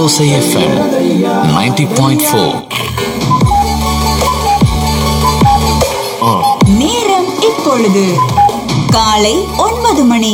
கடலோசை FM 90.4 நேரம் இப்பொழுது காலை ஒன்பது மணி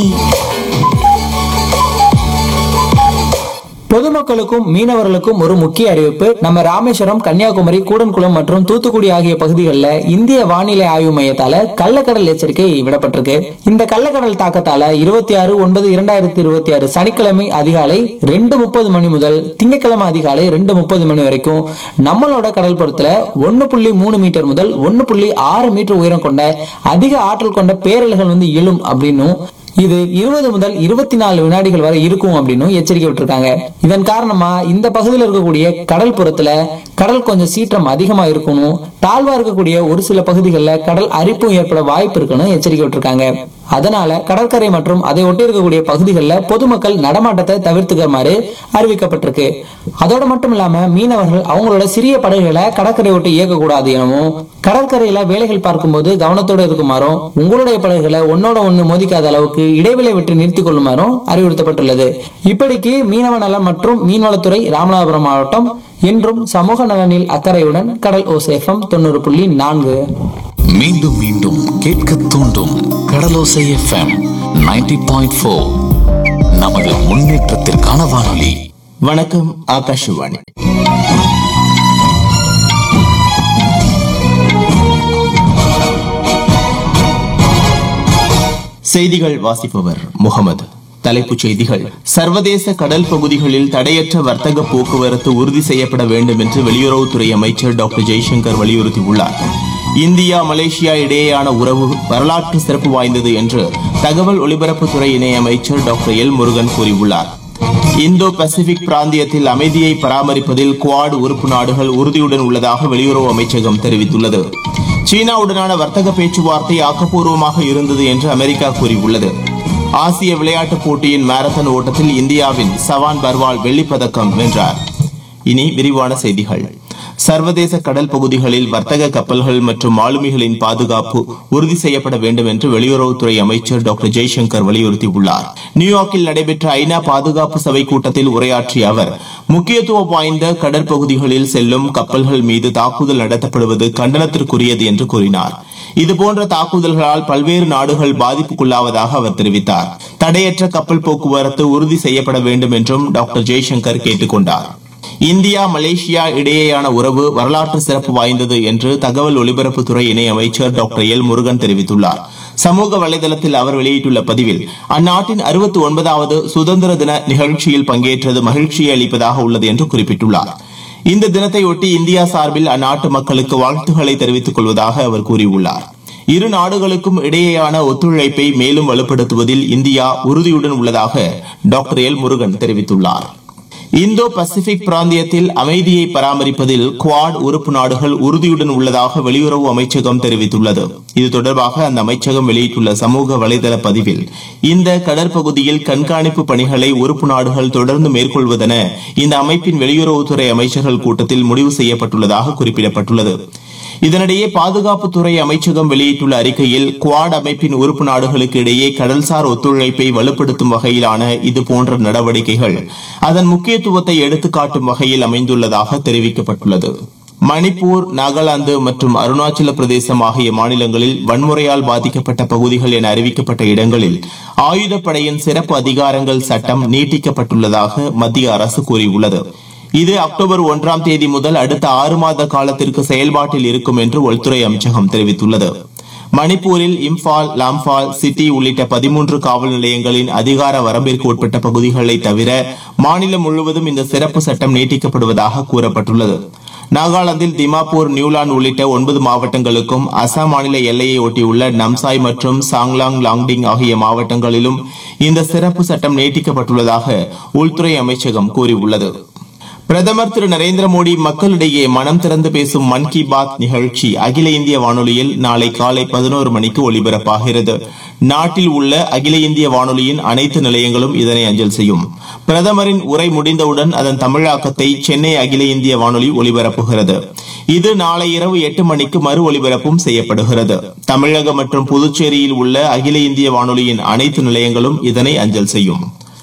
பொதுமக்களுக்கும் மீனவர்களுக்கும் ஒரு முக்கிய அறிவிப்பு நம்ம ராமேஸ்வரம் கன்னியாகுமரி கூடன்குளம் மற்றும் தூத்துக்குடி ஆகிய பகுதிகளில் இந்திய வானிலை ஆய்வு மையத்தால கள்ளக்கடல் எச்சரிக்கை விடப்பட்டிருக்கு இந்த கள்ளக்கடல் தாக்கத்தால இருபத்தி ஆறு ஒன்பது இரண்டாயிரத்தி இருபத்தி ஆறு சனிக்கிழமை அதிகாலை ரெண்டு முப்பது மணி முதல் திங்கட்கிழமை அதிகாலை ரெண்டு முப்பது மணி வரைக்கும் நம்மளோட கடல் புறத்துல ஒன்னு புள்ளி மூணு மீட்டர் முதல் ஒன்னு புள்ளி ஆறு மீட்டர் உயரம் கொண்ட அதிக ஆற்றல் கொண்ட பேரலைகள் வந்து எழும் அப்படின்னும் இது இருபது முதல் இருபத்தி நாலு வினாடிகள் வரை இருக்கும் அப்படின்னு எச்சரிக்கை விட்டுருக்காங்க இதன் காரணமா இந்த பகுதியில் இருக்கக்கூடிய கடல் புறத்துல கடல் கொஞ்சம் சீற்றம் அதிகமா இருக்கணும் தாழ்வா இருக்கக்கூடிய ஒரு சில பகுதிகளில் கடல் அரிப்பும் ஏற்பட வாய்ப்பு இருக்குன்னு எச்சரிக்கை விட்டுருக்காங்க அதனால கடற்கரை மற்றும் அதை ஒட்டி இருக்கக்கூடிய பகுதிகளில் பொதுமக்கள் நடமாட்டத்தை தவிர்த்துக்குமாறு அறிவிக்கப்பட்டிருக்கு அதோட மட்டும் இல்லாம மீனவர்கள் அவங்களோட சிறிய படகுகளை கடற்கரை ஒட்டி இயக்கக்கூடாது எனவும் கடற்கரையில வேலைகள் பார்க்கும்போது கவனத்தோட இருக்குமாறும் உங்களுடைய படகுகளை ஒன்னோட ஒண்ணு மோதிக்காத அளவுக்கு இடைவெளி விட்டு நிறுத்திக் கொள்ளுமாறும் அறிவுறுத்தப்பட்டுள்ளது இப்படிக்கு மீனவ நலம் மற்றும் மீன்வளத்துறை ராமநாதபுரம் மாவட்டம் என்றும் சமூக நலனில் அக்கறையுடன் கடல் ஓசேஃபம் தொண்ணூறு புள்ளி நான்கு மீண்டும் மீண்டும் கேட்க தூண்டும் கடலோசை எஃப்எம் 90.4 நமது முன்னேற்றத்திற்கான வானொலி வணக்கம் ஆகாஷவாணி செய்திகள் வாசிப்பவர் முகமது தலைப்புச் செய்திகள் சர்வதேச கடல் பகுதிகளில் தடையற்ற வர்த்தக போக்குவரத்து உறுதி செய்யப்பட வேண்டும் என்று வெளியுறவுத்துறை அமைச்சர் டாக்டர் ஜெய்சங்கர் வலியுறுத்தியுள்ளார் இந்தியா மலேசியா இடையேயான உறவு வரலாற்று சிறப்பு வாய்ந்தது என்று தகவல் ஒலிபரப்புத்துறை இணையமைச்சர் டாக்டர் எல் முருகன் கூறியுள்ளார் இந்தோ பசிபிக் பிராந்தியத்தில் அமைதியை பராமரிப்பதில் குவாட் உறுப்பு நாடுகள் உறுதியுடன் உள்ளதாக வெளியுறவு அமைச்சகம் தெரிவித்துள்ளது சீனாவுடனான வர்த்தக பேச்சுவார்த்தை ஆக்கப்பூர்வமாக இருந்தது என்று அமெரிக்கா கூறியுள்ளது ஆசிய விளையாட்டுப் போட்டியின் மாரத்தான் ஓட்டத்தில் இந்தியாவின் சவான் பர்வால் வெள்ளிப் பதக்கம் வென்றார் இனி விரிவான செய்திகள் சர்வதேச கடல் பகுதிகளில் வர்த்தக கப்பல்கள் மற்றும் மாலுமிகளின் பாதுகாப்பு உறுதி செய்யப்பட வேண்டும் என்று வெளியுறவுத்துறை அமைச்சர் டாக்டர் ஜெய்சங்கர் வலியுறுத்தியுள்ளார் நியூயார்க்கில் நடைபெற்ற ஐநா பாதுகாப்பு சபை கூட்டத்தில் உரையாற்றிய அவர் முக்கியத்துவம் வாய்ந்த கடற்பகுதிகளில் செல்லும் கப்பல்கள் மீது தாக்குதல் நடத்தப்படுவது கண்டனத்திற்குரியது என்று கூறினார் இதுபோன்ற தாக்குதல்களால் பல்வேறு நாடுகள் பாதிப்புக்குள்ளாவதாக அவர் தெரிவித்தார் தடையற்ற கப்பல் போக்குவரத்து உறுதி செய்யப்பட வேண்டும் என்றும் டாக்டர் ஜெய்சங்கர் கேட்டுக் கொண்டார் இந்தியா மலேசியா இடையேயான உறவு வரலாற்று சிறப்பு வாய்ந்தது என்று தகவல் ஒலிபரப்புத்துறை இணை அமைச்சர் டாக்டர் எல் முருகன் தெரிவித்துள்ளார் சமூக வலைதளத்தில் அவர் வெளியிட்டுள்ள பதிவில் அந்நாட்டின் அறுபத்தி ஒன்பதாவது சுதந்திர தின நிகழ்ச்சியில் பங்கேற்றது மகிழ்ச்சியை அளிப்பதாக உள்ளது என்று குறிப்பிட்டுள்ளார் இந்த தினத்தையொட்டி இந்தியா சார்பில் அந்நாட்டு மக்களுக்கு வாழ்த்துக்களை தெரிவித்துக் கொள்வதாக அவர் கூறியுள்ளார் இரு நாடுகளுக்கும் இடையேயான ஒத்துழைப்பை மேலும் வலுப்படுத்துவதில் இந்தியா உறுதியுடன் உள்ளதாக டாக்டர் எல் முருகன் தெரிவித்துள்ளார் இந்தோ பசிபிக் பிராந்தியத்தில் அமைதியை பராமரிப்பதில் குவாட் உறுப்பு நாடுகள் உறுதியுடன் உள்ளதாக வெளியுறவு அமைச்சகம் தெரிவித்துள்ளது இது தொடர்பாக அந்த அமைச்சகம் வெளியிட்டுள்ள சமூக வலைதள பதிவில் இந்த கடற்பகுதியில் கண்காணிப்பு பணிகளை உறுப்பு நாடுகள் தொடர்ந்து மேற்கொள்வதென இந்த அமைப்பின் வெளியுறவுத்துறை அமைச்சர்கள் கூட்டத்தில் முடிவு செய்யப்பட்டுள்ளதாக குறிப்பிடப்பட்டுள்ளது இதனிடையே பாதுகாப்புத்துறை அமைச்சகம் வெளியிட்டுள்ள அறிக்கையில் குவாட் அமைப்பின் உறுப்பு நாடுகளுக்கு இடையே கடல்சார் ஒத்துழைப்பை வலுப்படுத்தும் வகையிலான இதுபோன்ற நடவடிக்கைகள் அதன் முக்கியத்துவத்தை எடுத்துக்காட்டும் வகையில் அமைந்துள்ளதாக தெரிவிக்கப்பட்டுள்ளது மணிப்பூர் நாகாலாந்து மற்றும் அருணாச்சல பிரதேசம் ஆகிய மாநிலங்களில் வன்முறையால் பாதிக்கப்பட்ட பகுதிகள் என அறிவிக்கப்பட்ட இடங்களில் ஆயுதப்படையின் சிறப்பு அதிகாரங்கள் சட்டம் நீட்டிக்கப்பட்டுள்ளதாக மத்திய அரசு கூறியுள்ளது இது அக்டோபர் ஒன்றாம் தேதி முதல் அடுத்த ஆறு மாத காலத்திற்கு செயல்பாட்டில் இருக்கும் என்று உள்துறை அமைச்சகம் தெரிவித்துள்ளது மணிப்பூரில் இம்பால் லாம்பால் சிட்டி உள்ளிட்ட பதிமூன்று காவல் நிலையங்களின் அதிகார வரம்பிற்கு உட்பட்ட பகுதிகளை தவிர மாநிலம் முழுவதும் இந்த சிறப்பு சட்டம் நீட்டிக்கப்படுவதாக கூறப்பட்டுள்ளது நாகாலாந்தில் திமாப்பூர் நியூலாந்து உள்ளிட்ட ஒன்பது மாவட்டங்களுக்கும் அசாம் மாநில எல்லையை ஒட்டியுள்ள நம்சாய் மற்றும் சாங்லாங் லாங்டிங் ஆகிய மாவட்டங்களிலும் இந்த சிறப்பு சட்டம் நீட்டிக்கப்பட்டுள்ளதாக உள்துறை அமைச்சகம் கூறியுள்ளது பிரதமர் திரு நரேந்திர மோடி மக்களிடையே மனம் திறந்து பேசும் மன் கி பாத் நிகழ்ச்சி அகில இந்திய வானொலியில் நாளை காலை பதினோரு மணிக்கு ஒலிபரப்பாகிறது நாட்டில் உள்ள அகில இந்திய வானொலியின் அனைத்து நிலையங்களும் இதனை அஞ்சல் செய்யும் பிரதமரின் உரை முடிந்தவுடன் அதன் தமிழாக்கத்தை சென்னை அகில இந்திய வானொலி ஒலிபரப்புகிறது இது நாளை இரவு எட்டு மணிக்கு மறு ஒலிபரப்பும் செய்யப்படுகிறது தமிழகம் மற்றும் புதுச்சேரியில் உள்ள அகில இந்திய வானொலியின் அனைத்து நிலையங்களும் இதனை அஞ்சல் செய்யும்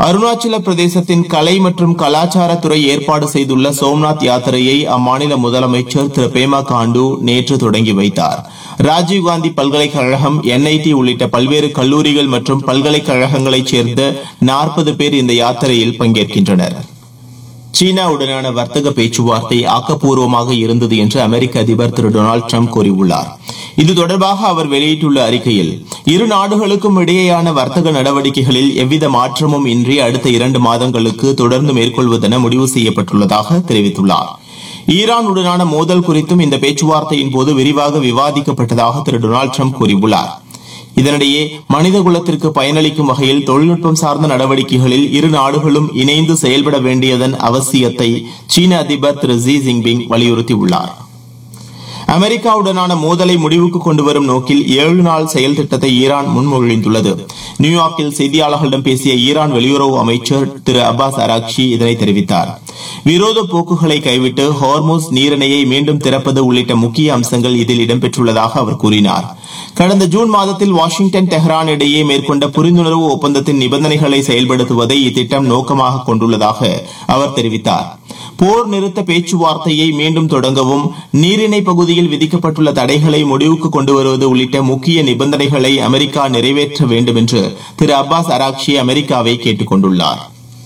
அருணாச்சல பிரதேசத்தின் கலை மற்றும் கலாச்சாரத்துறை ஏற்பாடு செய்துள்ள சோம்நாத் யாத்திரையை அம்மாநில முதலமைச்சர் திரு பேமா காண்டு நேற்று தொடங்கி வைத்தார் ராஜீவ்காந்தி பல்கலைக்கழகம் என்ஐடி உள்ளிட்ட பல்வேறு கல்லூரிகள் மற்றும் பல்கலைக்கழகங்களைச் சேர்ந்த நாற்பது பேர் இந்த யாத்திரையில் பங்கேற்கின்றனர் சீனாவுடனான வர்த்தக பேச்சுவார்த்தை ஆக்கப்பூர்வமாக இருந்தது என்று அமெரிக்க அதிபர் திரு டொனால்டு ட்ரம்ப் கூறியுள்ளார் இது தொடர்பாக அவர் வெளியிட்டுள்ள அறிக்கையில் இரு நாடுகளுக்கும் இடையேயான வர்த்தக நடவடிக்கைகளில் எவ்வித மாற்றமும் இன்றி அடுத்த இரண்டு மாதங்களுக்கு தொடர்ந்து மேற்கொள்வதென முடிவு செய்யப்பட்டுள்ளதாக தெரிவித்துள்ளார் ஈரானுடனான மோதல் குறித்தும் இந்த பேச்சுவார்த்தையின் போது விரிவாக விவாதிக்கப்பட்டதாக திரு டொனால்டு ட்ரம்ப் கூறியுள்ளார் இதனிடையே மனித குலத்திற்கு பயனளிக்கும் வகையில் தொழில்நுட்பம் சார்ந்த நடவடிக்கைகளில் இரு நாடுகளும் இணைந்து செயல்பட வேண்டியதன் அவசியத்தை சீன அதிபர் திரு ஜி ஜின்பிங் வலியுறுத்தியுள்ளார் அமெரிக்காவுடனான மோதலை முடிவுக்கு கொண்டு வரும் நோக்கில் ஏழு நாள் செயல் திட்டத்தை ஈரான் முன்மொழிந்துள்ளது நியூயார்க்கில் செய்தியாளர்களிடம் பேசிய ஈரான் வெளியுறவு அமைச்சர் திரு அப்பாஸ் அராக்ஷி இதனை தெரிவித்தார் விரோத போக்குகளை கைவிட்டு ஹார்மோஸ் நீரிணையை மீண்டும் திறப்பது உள்ளிட்ட முக்கிய அம்சங்கள் இதில் இடம்பெற்றுள்ளதாக அவர் கூறினார் கடந்த ஜூன் மாதத்தில் வாஷிங்டன் டெஹ்ரான் இடையே மேற்கொண்ட புரிந்துணர்வு ஒப்பந்தத்தின் நிபந்தனைகளை செயல்படுத்துவதை இத்திட்டம் நோக்கமாக கொண்டுள்ளதாக அவர் தெரிவித்தார் போர் நிறுத்த பேச்சுவார்த்தையை மீண்டும் தொடங்கவும் நீரிணை பகுதியில் விதிக்கப்பட்டுள்ள தடைகளை முடிவுக்கு கொண்டு வருவது உள்ளிட்ட முக்கிய நிபந்தனைகளை அமெரிக்கா நிறைவேற்ற வேண்டும் என்று திரு அப்பாஸ் அராக்ஷி அமெரிக்காவை கேட்டுக் கொண்டுள்ளார்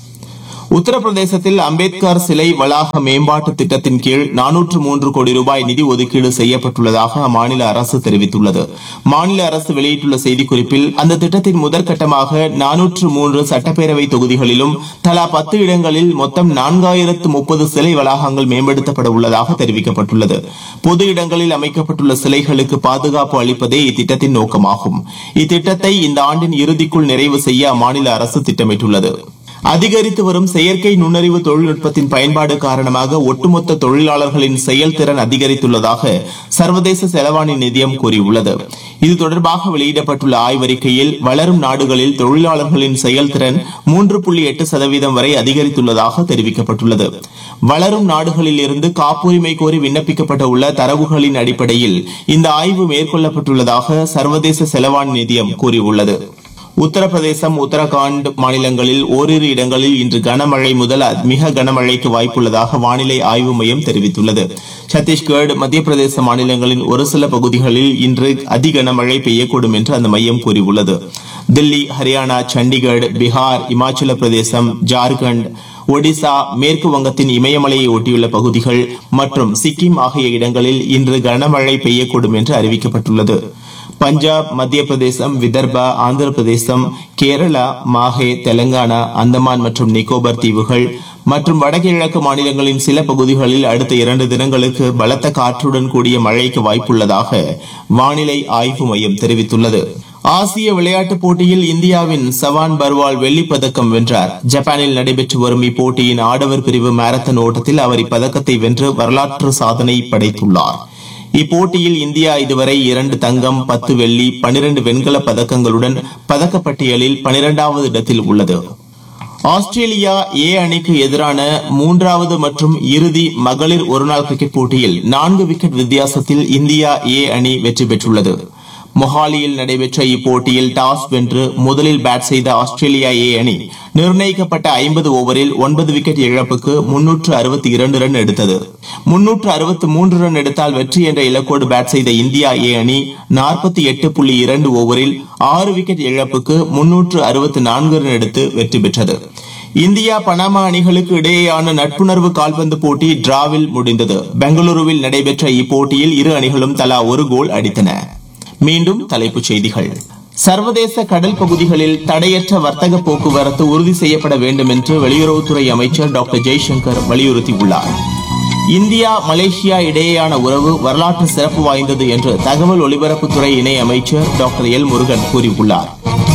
உத்தரப்பிரதேசத்தில் அம்பேத்கர் சிலை வளாக மேம்பாட்டு திட்டத்தின் கீழ் நானூற்று மூன்று கோடி ரூபாய் நிதி ஒதுக்கீடு செய்யப்பட்டுள்ளதாக அம்மாநில அரசு தெரிவித்துள்ளது மாநில அரசு வெளியிட்டுள்ள செய்திக்குறிப்பில் அந்த திட்டத்தின் முதற்கட்டமாக நானூற்று மூன்று சட்டப்பேரவை தொகுதிகளிலும் தலா பத்து இடங்களில் மொத்தம் நான்காயிரத்து முப்பது சிலை வளாகங்கள் மேம்படுத்தப்பட உள்ளதாக தெரிவிக்கப்பட்டுள்ளது பொது இடங்களில் அமைக்கப்பட்டுள்ள சிலைகளுக்கு பாதுகாப்பு அளிப்பதே இத்திட்டத்தின் நோக்கமாகும் இத்திட்டத்தை இந்த ஆண்டின் இறுதிக்குள் நிறைவு செய்ய அம்மாநில அரசு திட்டமிட்டுள்ளது அதிகரித்து வரும் செயற்கை நுண்ணறிவு தொழில்நுட்பத்தின் பயன்பாடு காரணமாக ஒட்டுமொத்த தொழிலாளர்களின் செயல்திறன் அதிகரித்துள்ளதாக சர்வதேச செலவாணி நிதியம் கூறியுள்ளது இது தொடர்பாக வெளியிடப்பட்டுள்ள ஆய்வறிக்கையில் வளரும் நாடுகளில் தொழிலாளர்களின் செயல்திறன் மூன்று புள்ளி எட்டு சதவீதம் வரை அதிகரித்துள்ளதாக தெரிவிக்கப்பட்டுள்ளது வளரும் நாடுகளில் இருந்து காப்புரிமை கோரி விண்ணப்பிக்கப்பட்ட உள்ள தரவுகளின் அடிப்படையில் இந்த ஆய்வு மேற்கொள்ளப்பட்டுள்ளதாக சர்வதேச செலவாணி நிதியம் கூறியுள்ளது உத்தரப்பிரதேசம் உத்தரகாண்ட் மாநிலங்களில் ஓரிரு இடங்களில் இன்று கனமழை முதல் மிக கனமழைக்கு வாய்ப்புள்ளதாக வானிலை ஆய்வு மையம் தெரிவித்துள்ளது சத்தீஸ்கர் மத்திய பிரதேச மாநிலங்களின் ஒரு சில பகுதிகளில் இன்று அதி கனமழை பெய்யக்கூடும் என்று அந்த மையம் கூறியுள்ளது தில்லி ஹரியானா சண்டிகர் பீகார் இமாச்சல பிரதேசம் ஜார்க்கண்ட் ஒடிசா மேற்கு வங்கத்தின் இமயமலையை ஒட்டியுள்ள பகுதிகள் மற்றும் சிக்கிம் ஆகிய இடங்களில் இன்று கனமழை பெய்யக்கூடும் என்று அறிவிக்கப்பட்டுள்ளது பஞ்சாப் மத்திய பிரதேசம் விதர்பா ஆந்திர பிரதேசம் கேரளா மாஹே தெலங்கானா அந்தமான் மற்றும் நிக்கோபர் தீவுகள் மற்றும் வடகிழக்கு மாநிலங்களின் சில பகுதிகளில் அடுத்த இரண்டு தினங்களுக்கு பலத்த காற்றுடன் கூடிய மழைக்கு வாய்ப்புள்ளதாக வானிலை ஆய்வு மையம் தெரிவித்துள்ளது ஆசிய விளையாட்டுப் போட்டியில் இந்தியாவின் சவான் பர்வால் வெள்ளிப் பதக்கம் வென்றார் ஜப்பானில் நடைபெற்று வரும் இப்போட்டியின் ஆடவர் பிரிவு மாரத்தான் ஓட்டத்தில் அவர் இப்பதக்கத்தை வென்று வரலாற்று சாதனை படைத்துள்ளார் இப்போட்டியில் இந்தியா இதுவரை இரண்டு தங்கம் பத்து வெள்ளி பனிரெண்டு வெண்கல பதக்கங்களுடன் பதக்கப்பட்டியலில் பனிரெண்டாவது இடத்தில் உள்ளது ஆஸ்திரேலியா ஏ அணிக்கு எதிரான மூன்றாவது மற்றும் இறுதி மகளிர் ஒருநாள் கிரிக்கெட் போட்டியில் நான்கு விக்கெட் வித்தியாசத்தில் இந்தியா ஏ அணி வெற்றி பெற்றுள்ளது மொஹாலியில் நடைபெற்ற இப்போட்டியில் டாஸ் வென்று முதலில் பேட் செய்த ஆஸ்திரேலியா ஏ அணி நிர்ணயிக்கப்பட்ட ஐம்பது ஓவரில் ஒன்பது விக்கெட் இழப்புக்கு முன்னூற்று அறுபத்தி இரண்டு ரன் எடுத்தது முன்னூற்று அறுபத்தி மூன்று ரன் எடுத்தால் வெற்றி என்ற இலக்கோடு பேட் செய்த இந்தியா ஏ அணி நாற்பத்தி எட்டு புள்ளி இரண்டு ஓவரில் ஆறு விக்கெட் இழப்புக்கு முன்னூற்று அறுபத்தி நான்கு ரன் எடுத்து வெற்றி பெற்றது இந்தியா பனாமா அணிகளுக்கு இடையேயான நட்புணர்வு கால்பந்து போட்டி டிராவில் முடிந்தது பெங்களூருவில் நடைபெற்ற இப்போட்டியில் இரு அணிகளும் தலா ஒரு கோல் அடித்தன மீண்டும் தலைப்புச் செய்திகள் சர்வதேச கடல் பகுதிகளில் தடையற்ற வர்த்தக போக்குவரத்து உறுதி செய்யப்பட வேண்டும் என்று வெளியுறவுத்துறை அமைச்சர் டாக்டர் ஜெய்சங்கர் வலியுறுத்தியுள்ளார் இந்தியா மலேசியா இடையேயான உறவு வரலாற்று சிறப்பு வாய்ந்தது என்று தகவல் ஒலிபரப்புத்துறை இணை அமைச்சர் டாக்டர் எல் முருகன் கூறியுள்ளார்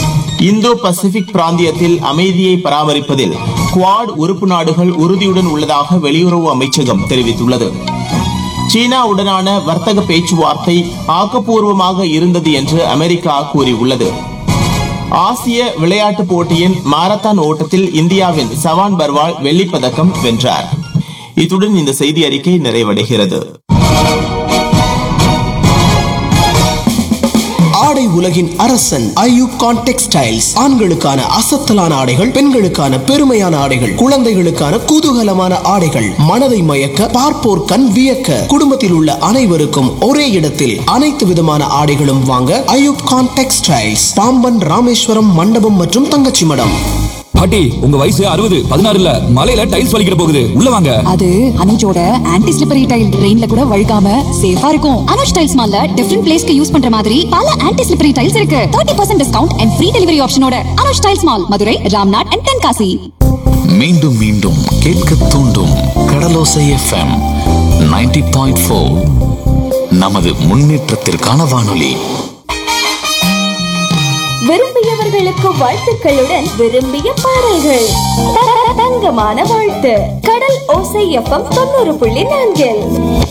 இந்தோ பசிபிக் பிராந்தியத்தில் அமைதியை பராமரிப்பதில் குவாட் உறுப்பு நாடுகள் உறுதியுடன் உள்ளதாக வெளியுறவு அமைச்சகம் தெரிவித்துள்ளது சீனாவுடனான வர்த்தக பேச்சுவார்த்தை ஆக்கப்பூர்வமாக இருந்தது என்று அமெரிக்கா கூறியுள்ளது ஆசிய விளையாட்டுப் போட்டியின் மாரத்தான் ஓட்டத்தில் இந்தியாவின் சவான் பர்வால் வெள்ளிப் பதக்கம் வென்றார் இத்துடன் இந்த செய்தி அறிக்கை நிறைவடைகிறது ஆடை உலகின் அரசன் ஐயூப் கான் டெக்ஸ்டைல்ஸ் ஆண்களுக்கான அசத்தலான ஆடைகள் பெண்களுக்கான பெருமையான ஆடைகள் குழந்தைகளுக்கான குதூகலமான ஆடைகள் மனதை மயக்க பார்ப்போர் கண் வியக்க குடும்பத்தில் உள்ள அனைவருக்கும் ஒரே இடத்தில் அனைத்து விதமான ஆடைகளும் வாங்க ஐயூப் கான் டெக்ஸ்டைல்ஸ் பாம்பன் ராமேஸ்வரம் மண்டபம் மற்றும் தங்கச்சி மடம் பாட்டி உங்க வயசு அறுபது பதினாறு இல்ல மலையில டைல்ஸ் வலிக்கிற போகுது உள்ள வாங்க அது அனுஜோட ஆன்டி ஸ்லிப்பரி டைல் ரெயின்ல கூட வழுக்காம சேஃபா இருக்கும் அனுஜ் டைல்ஸ் மால்ல டிஃபரெண்ட் பிளேஸ்க்கு யூஸ் பண்ற மாதிரி பல ஆன்டி ஸ்லிப்பரி டைல்ஸ் இருக்கு 30% percent discount and free delivery ஆப்ஷனோட Anuj tiles mall Madurai Ramnad and Tenkasi மீண்டும் மீண்டும் கேட்க தூண்டும் கடலோசை எஃப்எம் 90.4 பாயிண்ட் ஃபோர் நமது முன்னேற்றத்திற்கான வானொலி விரும்பியவர்களுக்கு வாழ்த்துக்களுடன் விரும்பிய பாடல்கள் த- தங்கமான வாழ்த்து கடல் ஓசை எஃப்எம் தொண்ணூறு புள்ளி நான்கில்